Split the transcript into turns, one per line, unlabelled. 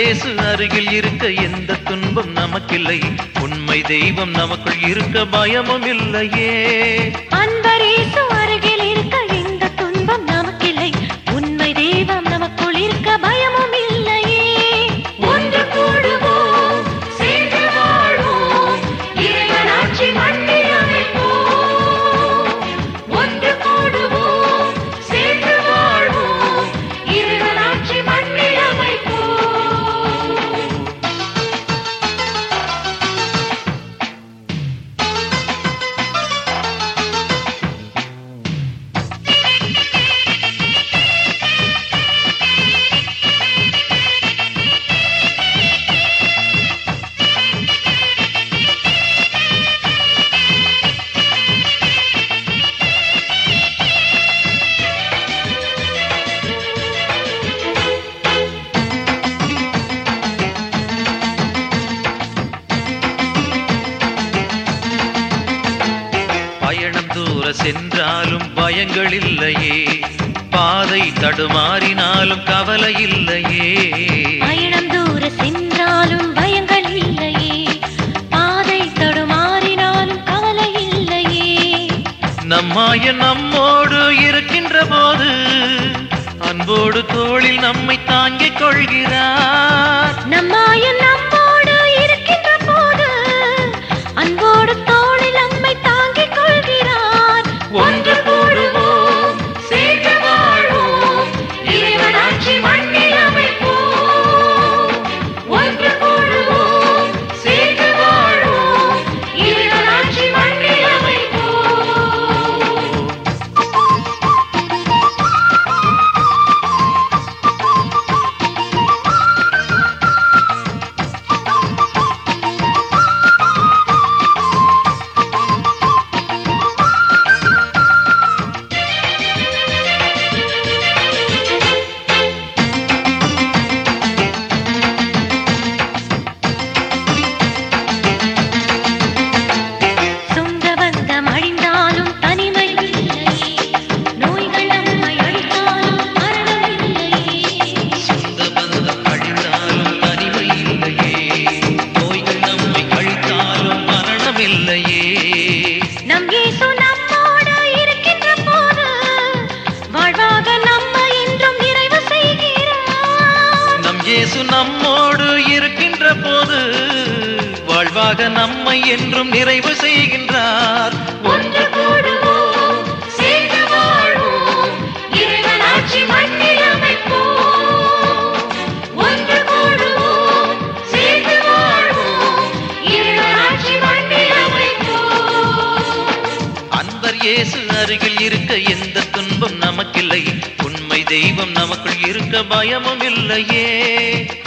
இயேசு அருகில் இருக்க எந்த துன்பம் நமக்கில்லை உண்மை தெய்வம் நமக்குள் இருக்க பயமும் இல்லையே
அன்பரேசு அருகில் இருக்க எந்த துன்பம் நமக்கில்லை உண்மை தெய்வம் நமக்குள் இருக்க பயமும் இல்லையே ஒன்று கூடுவோம் சேர்ந்து வாழ்வோம் இறைவனாட்சி மண்ணில் அமைப்போம் ஒன்று கூடுவோம் சேர்ந்து வாழ்வோம் இறைவனாட்சி மண்ணில் அமைப்போம்
பயணம் தூர சென்றாலும் பயங்கள் இல்லையே பாதை தடுமாறினாலும் கவலை இல்லையே
பயணம் தூர சென்றாலும் பயங்கள் இல்லையே பாதை தடுமாறினாலும் கவலை இல்லையே
நம்மாய நம்மோடு இருக்கின்ற போது அன்போடு தோளில் நம்மை தாங்கிக் கொள்கிறார்
நம்மாயன் நம்மோடு இருக்கின்ற போது அன்போடு தோளில் நம்மை தாங்கிக் கொள்கிறார்
ஒன்று கூடுவோம்
சேர்ந்து வாழ்வோம் இறைவனாட்சி மண்ணில் அமைப்போம் ஒன்று கூடுவோம் சேர்ந்து வாழ்வோம் இறைவனாட்சி மண்ணில் அமைப்போம் சொந்த பந்தம் அழிந்தாலும் தனிமை இல்லையே நோய்கள் நம்மை அழித்தாலும் மரணம் இல்லையே
சொந்த பந்தம் அழிந்தாலும் தனிமை இல்லையே நோய்கள் நம்மை அழித்தாலும் மரணம் இல்லையே
நம் இயேசு நம்மோடு இருக்கின்ற போது வாழ்வாக நம்மை என்றும் நிறைவு செய்கிறார்
நம் இயேசு நம்மோடு இருக்கின்ற போது வாழ்வாக நம்மை என்றும் நிறைவு செய்கின்றார்
ஒன்று கூடுவோம் சேர்ந்து வாழ்வோம் இறைவனாட்சி மண்ணில் அமைப்போம் ஒன்று கூடுவோம் சேர்ந்து வாழ்வோம் இறைவனாட்சி மண்ணில் அமைப்போம்
அன்பர் இயேசு அருகில் இருக்க எந்த துன்பம் நமக்கில்லை உண்மை தெய்வம் நமக்குள் இருக்க பயமும் இல்லையே